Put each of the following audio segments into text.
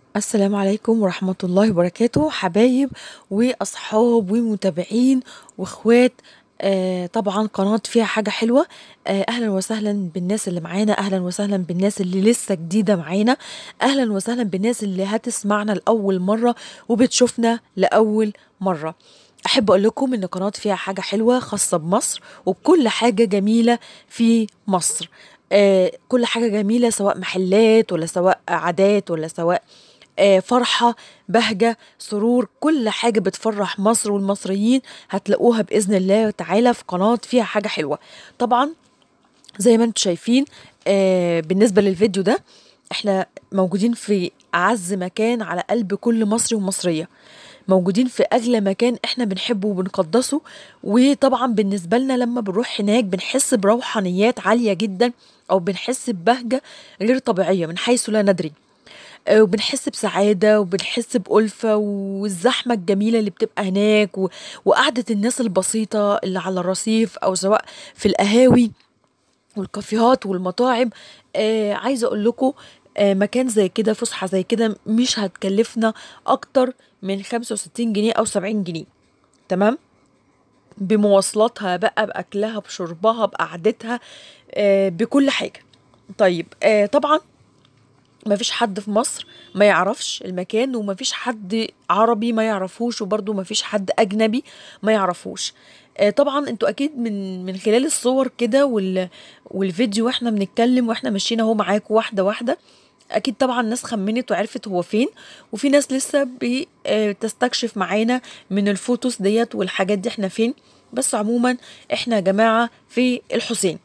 السلام عليكم ورحمة الله وبركاته حبايب وأصحاب ومتابعين وإخوات آه طبعا قناة فيها حاجة حلوة آه أهلا وسهلا بالناس اللي معانا أهلا وسهلا بالناس اللي لسه جديدة معانا أهلا وسهلا بالناس اللي هتسمعنا لأول مرة وبتشوفنا لأول مرة أحب أقول لكم إن قناة فيها حاجة حلوة خاصة بمصر وبكل حاجة جميلة في مصر آه كل حاجة جميلة سواء محلات ولا سواء عادات ولا سواء آه، فرحة بهجة سرور كل حاجة بتفرح مصر والمصريين هتلاقوها بإذن الله تعالى في قناة فيها حاجة حلوة طبعا زي ما انتم شايفين آه، بالنسبة للفيديو ده احنا موجودين في أعز مكان على قلب كل مصري ومصرية موجودين في أغلى مكان احنا بنحبه وبنقدسه وطبعا بالنسبة لنا لما بنروح هناك بنحس بروحانيات عالية جدا أو بنحس ببهجة غير طبيعية من حيث لا ندري آه، وبنحس بسعادة وبنحس بألفة والزحمة الجميلة اللي بتبقى هناك و- وقعدة الناس البسيطة اللي على الرصيف أو سواء في القهاوي والكافيهات والمطاعم آه عايزة أقول لكم آه مكان زي كده فسحة زي كده مش هتكلفنا أكتر من 65 جنيه أو 70 جنيه تمام بمواصلاتها بقى بأكلها بشربها بقعدتها آه بكل حاجة طيب آه طبعا ما فيش حد في مصر ما يعرفش المكان وما فيش حد عربي ما يعرفوش وبرضه ما فيش حد اجنبي ما يعرفوش آه، طبعا انتوا اكيد من من خلال الصور كده وال والفيديو واحنا بنتكلم واحنا ماشيين اهو معاكم واحده واحده اكيد طبعا ناس خمنت وعرفت هو فين وفي ناس لسه بتستكشف معانا من الفوتوس ديت والحاجات دي احنا فين بس عموما احنا يا جماعه في الحسين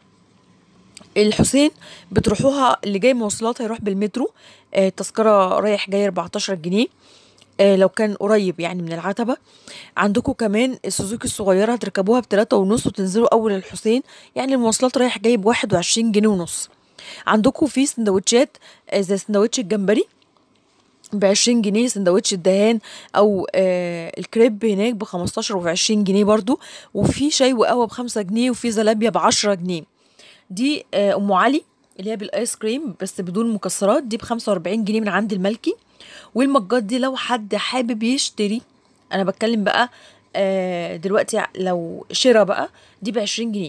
الحسين بتروحوها اللي جاي مواصلات هيروح بالمترو آه، تذكرة رايح جاي 14 جنيه آه، لو كان قريب يعني من العتبة عندكم كمان السوزوكي الصغيرة هتركبوها بتلاتة ونص وتنزلوا أول الحسين يعني المواصلات رايح جاي بواحد وعشرين جنيه ونص عندكم في سندوتشات آه، زي سندوتش الجمبري بعشرين جنيه سندوتش الدهان او آه الكريب هناك بخمستاشر وعشرين جنيه برضو وفي شاي وقهوة بخمسة جنيه وفي زلابيا بعشرة جنيه دي آه، ام علي اللي هي بالايس كريم بس بدون مكسرات دي ب 45 جنيه من عند الملكي والمجات دي لو حد حابب يشتري انا بتكلم بقى آه، دلوقتي لو شراء بقى دي ب 20 جنيه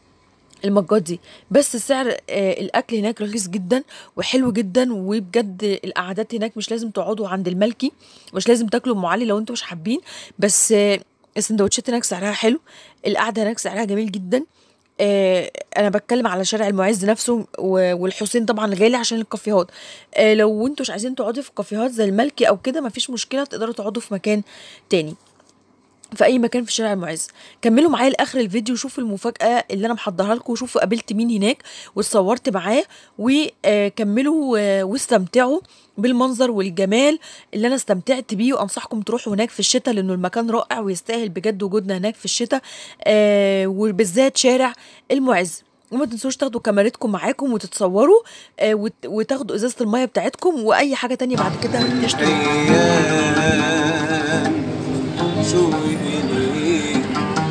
المجات دي بس سعر آه، الاكل هناك رخيص جدا وحلو جدا وبجد القعدات هناك مش لازم تقعدوا عند الملكي مش لازم تاكلوا ام علي لو انتوا مش حابين بس آه، السندوتشات هناك سعرها حلو القعده هناك سعرها جميل جدا آه، انا بتكلم على شارع المعز نفسه و- والحسين طبعا غالي عشان الكافيهات آه، لو انتوا مش عايزين تقعدوا في كافيهات زي الملكي او كده مفيش مشكله تقدروا تقعدوا في مكان تاني في اي مكان في شارع المعز كملوا معايا لاخر الفيديو وشوفوا المفاجاه اللي انا محضرها لكم وشوفوا قابلت مين هناك واتصورت معاه وكملوا آه، واستمتعوا بالمنظر والجمال اللي انا استمتعت بيه وانصحكم تروحوا هناك في الشتاء لانه المكان رائع ويستاهل بجد وجودنا هناك في الشتاء آه، وبالذات شارع المعز وما تنسوش تاخدوا كاميرتكم معاكم وتتصوروا آه، وت- وتاخدوا ازازه الميه بتاعتكم واي حاجه تانية بعد كده تشتروا أيام شوقي إليك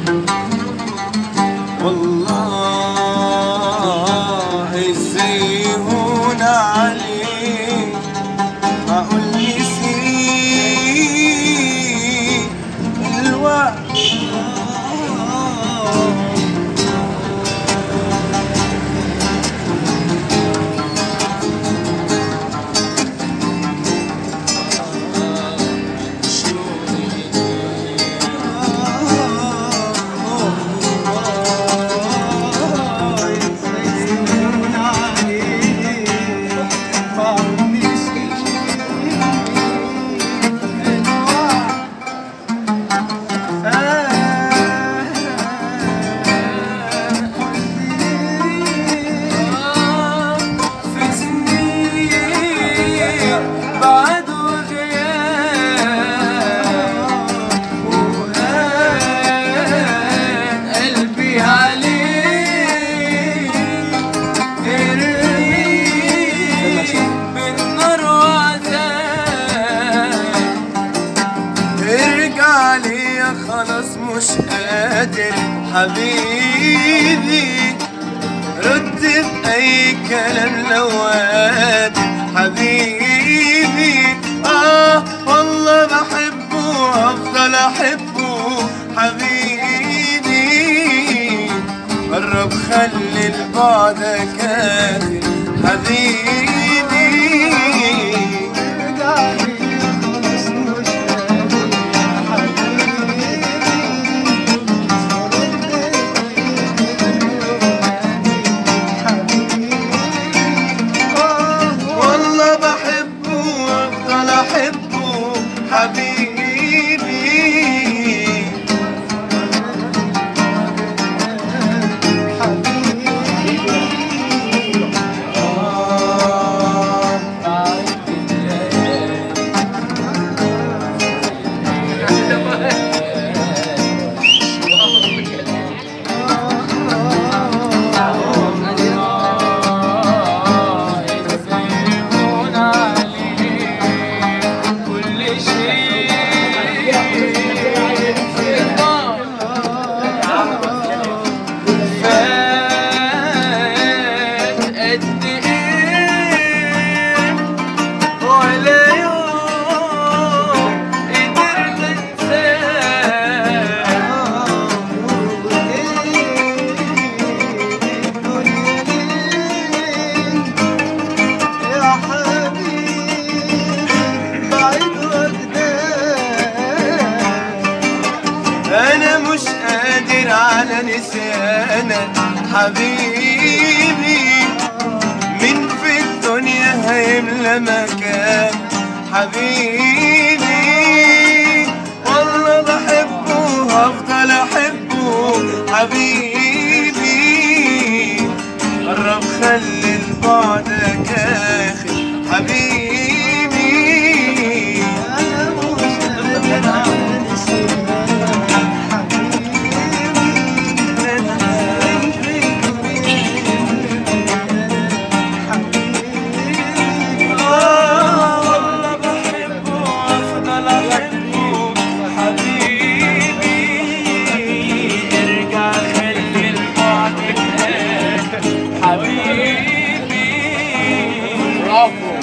والله ازاي هون عليك أقول نسيت الوقت في سنين بعد وغياب وهان قلبي عليك ارميك بالنار وعذاب ارجع لي خلاص مش قادر حبيبي رد بأي كلام لو قادر حبيبي آه بحبه حبيبي قرب خلي البعد كافي حبيبي ارجعلي خلاص مش قادر حبيبي والله بحبه وافضل احبه حبيبي يا حبيبي بعيد وجدان انا مش قادر على نسيانك حبيبي مين في الدنيا هيملى مكان حبيبي والله بحبه هفضل احبه حبيبي قرب خلي البعد كاخي حبيبي انا مش قادر على نسيانك والله بحبه وافضل احبه حبيبي ارجع خلي البعد حبيبي برافو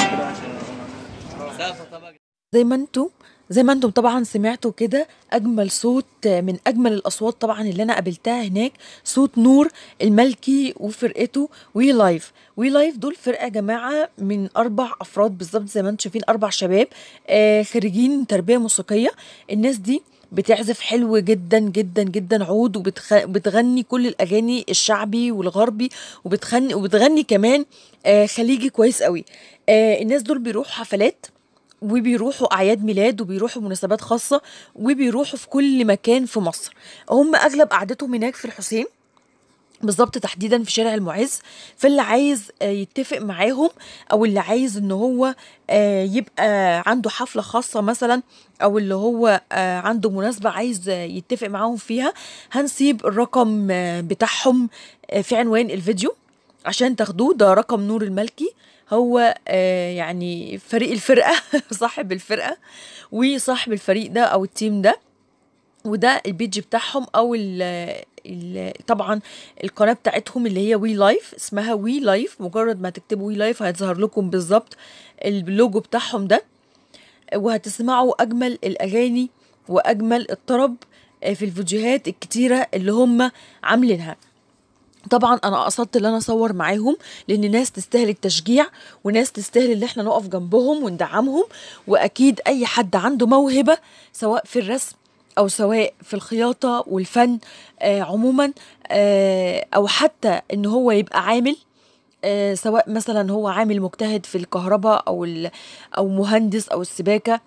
زي ما انتم زي ما انتم طبعا سمعتوا كده اجمل صوت من اجمل الاصوات طبعا اللي انا قابلتها هناك صوت نور الملكي وفرقته وي لايف وي لايف دول فرقه يا جماعه من اربع افراد بالظبط زي ما انتم شايفين اربع شباب آه خريجين تربيه موسيقيه الناس دي بتعزف حلو جدا جدا جدا عود وبتغني كل الاغاني الشعبي والغربي وبتغني وبتغني كمان آه خليجي كويس قوي آه الناس دول بيروحوا حفلات وبيروحوا اعياد ميلاد وبيروحوا مناسبات خاصه وبيروحوا في كل مكان في مصر هم اغلب قعدتهم هناك في الحسين بالظبط تحديدا في شارع المعز فاللي عايز آه، يتفق معاهم او اللي عايز ان هو آه، يبقى عنده حفله خاصه مثلا او اللي هو آه، عنده مناسبه عايز آه، يتفق معاهم فيها هنسيب الرقم آه، بتاعهم آه، في عنوان الفيديو عشان تاخدوه ده رقم نور الملكي هو آه، يعني فريق الفرقه صاحب الفرقه وصاحب الفريق ده او التيم ده وده البيج بتاعهم او ال ال طبعا القناه بتاعتهم اللي هي وي لايف اسمها وي لايف مجرد ما تكتبوا وي لايف هيظهر لكم بالظبط اللوجو بتاعهم ده وهتسمعوا اجمل الاغاني واجمل الطرب آه، في الفيديوهات الكتيره اللي هم عاملينها طبعا انا قصدت ان انا اصور معاهم لان ناس تستاهل التشجيع وناس تستاهل ان احنا نقف جنبهم وندعمهم واكيد اي حد عنده موهبه سواء في الرسم او سواء في الخياطه والفن آه عموما آه او حتى ان هو يبقى عامل آه سواء مثلا هو عامل مجتهد في الكهرباء او ال- او مهندس او السباكه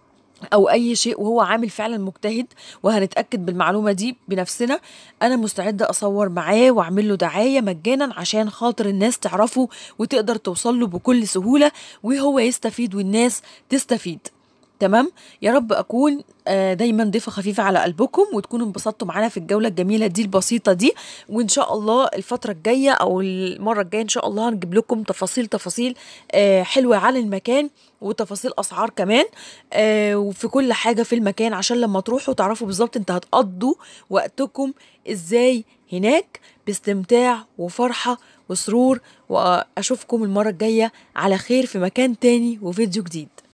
او اي شيء وهو عامل فعلا مجتهد وهنتاكد بالمعلومه دي بنفسنا انا مستعده اصور معاه واعمل له دعايه مجانا عشان خاطر الناس تعرفه وتقدر توصل له بكل سهوله وهو يستفيد والناس تستفيد تمام يا رب اكون آه، دايما ضيفه خفيفه على قلبكم وتكونوا انبسطتوا معانا في الجوله الجميله دي البسيطه دي وان شاء الله الفتره الجايه او المره الجايه ان شاء الله هنجيب لكم تفاصيل تفاصيل آه، حلوه عن المكان وتفاصيل اسعار كمان آه، وفي كل حاجه في المكان عشان لما تروحوا تعرفوا بالظبط انت هتقضوا وقتكم ازاي هناك باستمتاع وفرحه وسرور واشوفكم المره الجايه على خير في مكان تاني وفيديو جديد